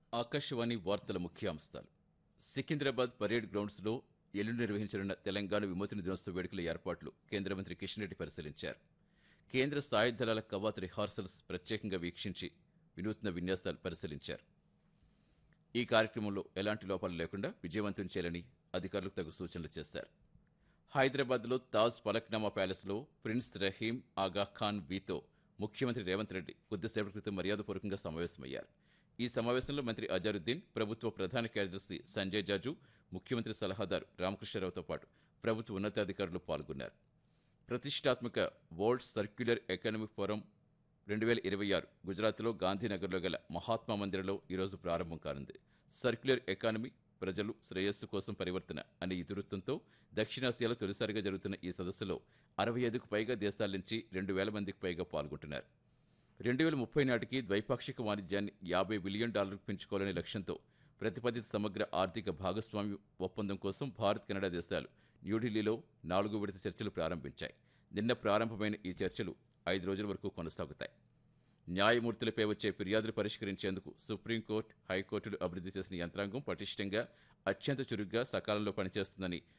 ఆకాశవాణి వార్తల ముఖ్యాంశాలు సికింద్రాబాద్ పరేడ్ గ్రౌండ్స్లో ఎల్లుండి నిర్వహించనున్న తెలంగాణ విమోచన దినోత్సవ వేడుకల ఏర్పాట్లు కేంద్ర మంత్రి కిషన్ రెడ్డి పరిశీలించారు కేంద్ర సాయుధ దళాల కవాతు రిహార్సల్స్ ప్రత్యేకంగా వీక్షించి వినూత్న విన్యాసాలు పరిశీలించారు ఈ కార్యక్రమంలో ఎలాంటి లోపాలు లేకుండా విజయవంతం చేయాలని అధికారులకు తగు సూచనలు చేశారు హైదరాబాద్లో తాజ్ ఫలక్నామా ప్యాలెస్లో ప్రిన్స్ రహీం ఆగా ఖాన్ వీతో ముఖ్యమంత్రి రేవంత్ రెడ్డి కొద్దిసేపటి క్రితం మర్యాదపూర్వకంగా సమావేశమయ్యారు ఈ సమావేశంలో మంత్రి అజారుద్దీన్ ప్రభుత్వ ప్రధాన కార్యదర్శి సంజయ్ జాజు ముఖ్యమంత్రి సలహాదారు రామకృష్ణారావుతో పాటు ప్రభుత్వ ఉన్నతాధికారులు పాల్గొన్నారు ప్రతిష్టాత్మక వరల్డ్ సర్క్యులర్ ఎకనామిక్ ఫోరం రెండు వేల ఇరవై ఆరు గుజరాత్లో గాంధీనగర్లో గల మహాత్మా మందిరంలో ఈరోజు ప్రారంభం కానుంది సర్క్యులర్ ఎకానమీ ప్రజలు శ్రేయస్సు కోసం పరివర్తన అనే ఇతివృత్తంతో దక్షిణాసియాలో తొలిసారిగా జరుగుతున్న ఈ సదస్సులో అరవై ఐదుకు పైగా దేశాల నుంచి రెండు వేల మందికి పైగా పాల్గొంటున్నారు రెండు వేల ముప్పై నాటికి ద్వైపాక్షిక వాణిజ్యాన్ని యాభై బిలియన్ డాలర్లకు పెంచుకోవాలనే లక్ష్యంతో ప్రతిపాదిత సమగ్ర ఆర్థిక భాగస్వామ్య ఒప్పందం కోసం భారత్ కెనడా దేశాలు న్యూఢిల్లీలో నాలుగో విడత చర్చలు ప్రారంభించాయి నిన్న ప్రారంభమైన ఈ చర్చలు ఐదు రోజుల వరకు కొనసాగుతాయి న్యాయమూర్తులపై వచ్చే ఫిర్యాదులు పరిష్కరించేందుకు సుప్రీంకోర్టు హైకోర్టులు అభివృద్ధి చేసిన యంత్రాంగం పటిష్టంగా అత్యంత చురుగ్గా సకాలంలో పనిచేస్తుందని